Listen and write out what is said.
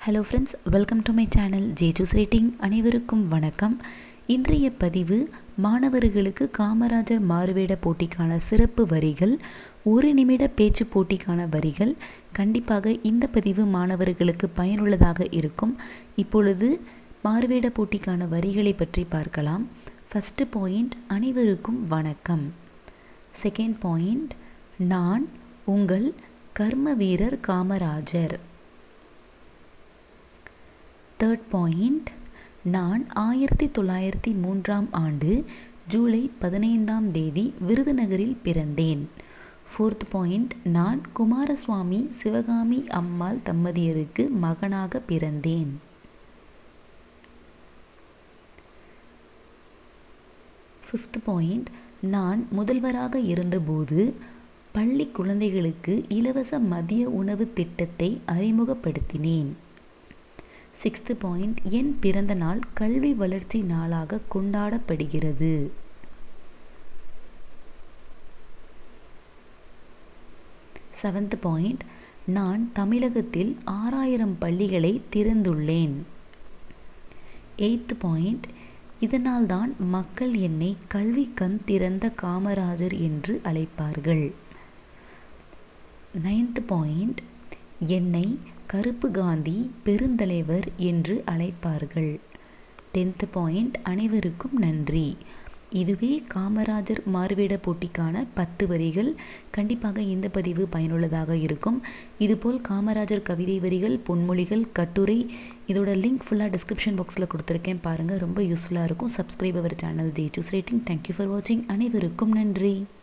hello friends welcome to my channel J shoes rating அனைவருக்கும் வணக்கம் இன்றைய பதிவு மாணவர்களுக்கு காமராஜர் மாறுவேட போட்டிக்கான சிறப்பு வரிகள் ஒரு நிமிட பேச்சு போட்டிக்கான வரிகள் கண்டிப்பாக இந்த பதிவு மாணவர்களுக்கு பயனுள்ளதாக இருக்கும் இப்பொழுது மாறுவேட போட்டிக்கான வரிகளை பற்றி பார்க்கலாம் ஃபஸ்ட்டு பாயிண்ட் அனைவருக்கும் வணக்கம் செகண்ட் பாயிண்ட் நான் உங்கள் கர்ம வீரர் காமராஜர் தேர்ட் பாயிண்ட் நான் ஆயிரத்தி தொள்ளாயிரத்தி மூன்றாம் ஆண்டு ஜூலை பதினைந்தாம் தேதி விருதுநகரில் பிறந்தேன் ஃபோர்த் பாயிண்ட் நான் குமாரசுவாமி சிவகாமி அம்மாள் தம்பதியருக்கு மகனாக பிறந்தேன் ஃபிஃப்த் பாயிண்ட் நான் முதல்வராக இருந்தபோது பள்ளி குழந்தைகளுக்கு இலவச மதிய உணவு திட்டத்தை அறிமுகப்படுத்தினேன் சிக்ஸ்த்து பாயிண்ட் என் பிறந்த நாள் கல்வி வளர்ச்சி நாளாக கொண்டாடப்படுகிறது செவன்த் பாயிண்ட் நான் தமிழகத்தில் ஆறாயிரம் பள்ளிகளை திறந்துள்ளேன் எய்த் பாயிண்ட் இதனால்தான் மக்கள் என்னை கல்வி கண் திறந்த காமராஜர் என்று அழைப்பார்கள் நைன்த் பாயிண்ட் என்னை கருப்பு காந்தி பெருந்தலைவர் என்று அழைப்பார்கள் டென்த் பாயிண்ட் அனைவருக்கும் நன்றி இதுவே காமராஜர் மாறுவேட போட்டிக்கான பத்து வரிகள் கண்டிப்பாக இந்த பதிவு பயனுள்ளதாக இருக்கும் இதுபோல் காமராஜர் கவிதை வரிகள் பொன்மொழிகள் கட்டுரை இதோட லிங்க் ஃபுல்லாக டிஸ்கிரிப்ஷன் பாக்ஸில் கொடுத்துருக்கேன் பாருங்கள் ரொம்ப யூஸ்ஃபுல்லாக இருக்கும் subscribe our channel J shoes rating thank you for வாட்சிங் அனைவருக்கும் நன்றி